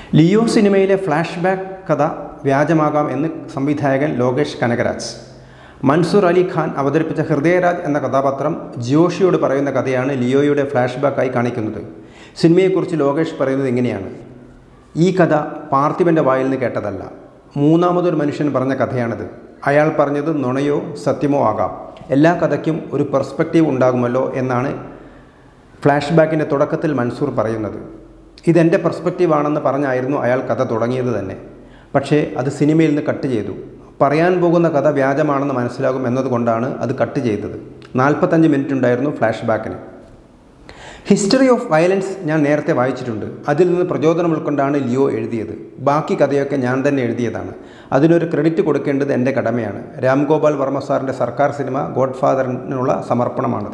Leo സിനിമയിലെ flash back കഥ വ്യാജമാകാം എന്ന് സംവിധായകൻ ലോകേഷ് കനകരാജ് മൻസൂർ അലി ഖാൻ അവതരിപ്പിച്ച ഹൃദയരാജ് എന്ന കഥാപാത്രം ജോഷിയോട് പറയുന്ന കഥയാണ് ലിയോയുടെ ഫ്ലാഷ് ബാക്കായി കാണിക്കുന്നത് സിനിമയെക്കുറിച്ച് ലോകേഷ് പറയുന്നത് ഇങ്ങനെയാണ് ഈ കഥ പാർത്ഥിവൻ്റെ വായിൽ നിന്ന് കേട്ടതല്ല മൂന്നാമതൊരു മനുഷ്യൻ പറഞ്ഞ കഥയാണിത് അയാൾ പറഞ്ഞത് നുണയോ സത്യമോ ആകാം എല്ലാ കഥയ്ക്കും ഒരു പെർസ്പെക്റ്റീവ് ഉണ്ടാകുമല്ലോ എന്നാണ് ഫ്ലാഷ് ബാക്കിൻ്റെ തുടക്കത്തിൽ മൻസൂർ പറയുന്നത് ഇതെൻ്റെ പെർസ്പെക്റ്റീവ് ആണെന്ന് പറഞ്ഞായിരുന്നു അയാൾ കഥ തുടങ്ങിയത് തന്നെ പക്ഷേ അത് സിനിമയിൽ നിന്ന് കട്ട് ചെയ്തു പറയാൻ പോകുന്ന കഥ വ്യാജമാണെന്ന് മനസ്സിലാകും എന്നതുകൊണ്ടാണ് അത് കട്ട് ചെയ്തത് നാൽപ്പത്തഞ്ച് മിനിറ്റ് ഉണ്ടായിരുന്നു ഫ്ലാഷ് ബാക്കിന് ഹിസ്റ്ററി ഓഫ് വയലൻസ് ഞാൻ നേരത്തെ വായിച്ചിട്ടുണ്ട് അതിൽ നിന്ന് പ്രചോദനം ഉൾക്കൊണ്ടാണ് ലിയോ എഴുതിയത് ബാക്കി കഥയൊക്കെ ഞാൻ തന്നെ എഴുതിയതാണ് അതിനൊരു ക്രെഡിറ്റ് കൊടുക്കേണ്ടത് എൻ്റെ കടമയാണ് രാംഗോപാൽ വർമ്മ സാറിൻ്റെ സർക്കാർ സിനിമ ഗോഡ് ഫാദറിനുള്ള സമർപ്പണമാണത്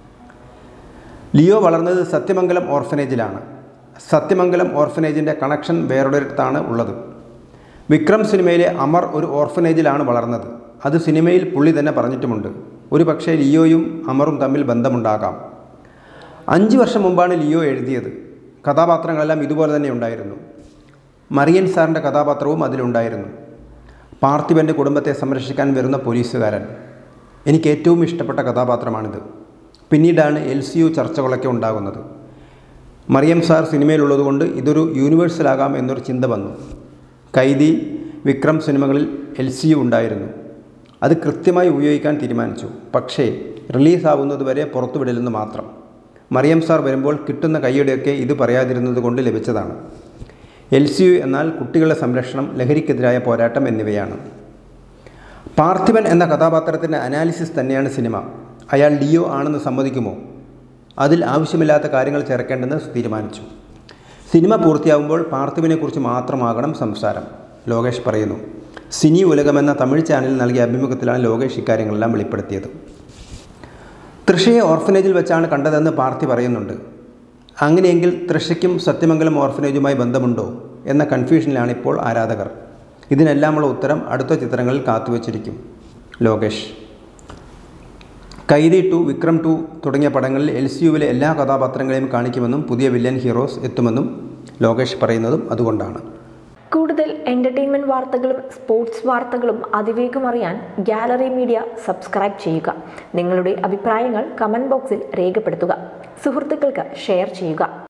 ലിയോ വളർന്നത് സത്യമംഗലം ഓർഫനേജിലാണ് സത്യമംഗലം ഓർഫനേജിൻ്റെ കണക്ഷൻ വേറൊരിടത്താണ് ഉള്ളത് വിക്രം സിനിമയിലെ അമർ ഒരു ഓർഫനേജിലാണ് വളർന്നത് അത് സിനിമയിൽ പുള്ളി തന്നെ പറഞ്ഞിട്ടുമുണ്ട് ഒരു പക്ഷേ ലിയോയും അമറും തമ്മിൽ ബന്ധമുണ്ടാകാം അഞ്ച് വർഷം മുമ്പാണ് ലിയോ എഴുതിയത് കഥാപാത്രങ്ങളെല്ലാം ഇതുപോലെ തന്നെ ഉണ്ടായിരുന്നു മറിയൻ സാറിൻ്റെ കഥാപാത്രവും അതിലുണ്ടായിരുന്നു പാർത്ഥിവൻ്റെ കുടുംബത്തെ സംരക്ഷിക്കാൻ വരുന്ന പോലീസുകാരൻ എനിക്ക് ഏറ്റവും ഇഷ്ടപ്പെട്ട കഥാപാത്രമാണിത് പിന്നീടാണ് എൽ സി യു ചർച്ചകളൊക്കെ ഉണ്ടാകുന്നത് മറിയം സാർ സിനിമയിലുള്ളതുകൊണ്ട് ഇതൊരു യൂണിവേഴ്സലാകാം എന്നൊരു ചിന്ത വന്നു കൈദി വിക്രം സിനിമകളിൽ എൽ സി യു ഉണ്ടായിരുന്നു അത് കൃത്യമായി ഉപയോഗിക്കാൻ തീരുമാനിച്ചു പക്ഷേ റിലീസാവുന്നതുവരെ പുറത്തുവിടില്ലെന്ന് മാത്രം മറിയം സാർ വരുമ്പോൾ കിട്ടുന്ന കൈയുടെയൊക്കെ ഇത് പറയാതിരുന്നത് കൊണ്ട് ലഭിച്ചതാണ് എൽ സി യു എന്നാൽ കുട്ടികളുടെ സംരക്ഷണം ലഹരിക്കെതിരായ പോരാട്ടം എന്നിവയാണ് പാർത്ഥിവൻ എന്ന കഥാപാത്രത്തിൻ്റെ അനാലിസിസ് തന്നെയാണ് സിനിമ അയാൾ ലിയോ ആണെന്ന് സമ്മതിക്കുമോ അതിൽ ആവശ്യമില്ലാത്ത കാര്യങ്ങൾ ചേർക്കേണ്ടെന്ന് തീരുമാനിച്ചു സിനിമ പൂർത്തിയാകുമ്പോൾ പാർത്ഥിവിനെക്കുറിച്ച് മാത്രമാകണം സംസാരം ലോകേഷ് പറയുന്നു സിനി ഉലകമെന്ന തമിഴ് ചാനലിൽ നൽകിയ അഭിമുഖത്തിലാണ് ലോകേഷ് ഇക്കാര്യങ്ങളെല്ലാം വെളിപ്പെടുത്തിയത് തൃഷയെ ഓർഫനേജിൽ വെച്ചാണ് കണ്ടതെന്ന് പാർത്ഥി പറയുന്നുണ്ട് അങ്ങനെയെങ്കിൽ തൃഷയ്ക്കും സത്യമംഗലം ഓർഫനേജുമായി ബന്ധമുണ്ടോ എന്ന കൺഫ്യൂഷനിലാണ് ഇപ്പോൾ ആരാധകർ ഇതിനെല്ലാമുള്ള ഉത്തരം അടുത്ത ചിത്രങ്ങളിൽ കാത്തുവച്ചിരിക്കും ലോകേഷ് കൈദി ടു വിക്രം ടു തുടങ്ങിയ പടങ്ങളിൽ എൽ സി യുവിലെ എല്ലാ കഥാപാത്രങ്ങളെയും കാണിക്കുമെന്നും പുതിയ വില്ലൻ ഹീറോസ് എത്തുമെന്നും ലോകേഷ് പറയുന്നതും അതുകൊണ്ടാണ് കൂടുതൽ എൻ്റർടൈൻമെൻറ്റ് വാർത്തകളും സ്പോർട്സ് വാർത്തകളും അതിവേഗം അറിയാൻ ഗാലറി മീഡിയ സബ്സ്ക്രൈബ് ചെയ്യുക നിങ്ങളുടെ അഭിപ്രായങ്ങൾ കമൻറ്റ് ബോക്സിൽ രേഖപ്പെടുത്തുക സുഹൃത്തുക്കൾക്ക് ഷെയർ ചെയ്യുക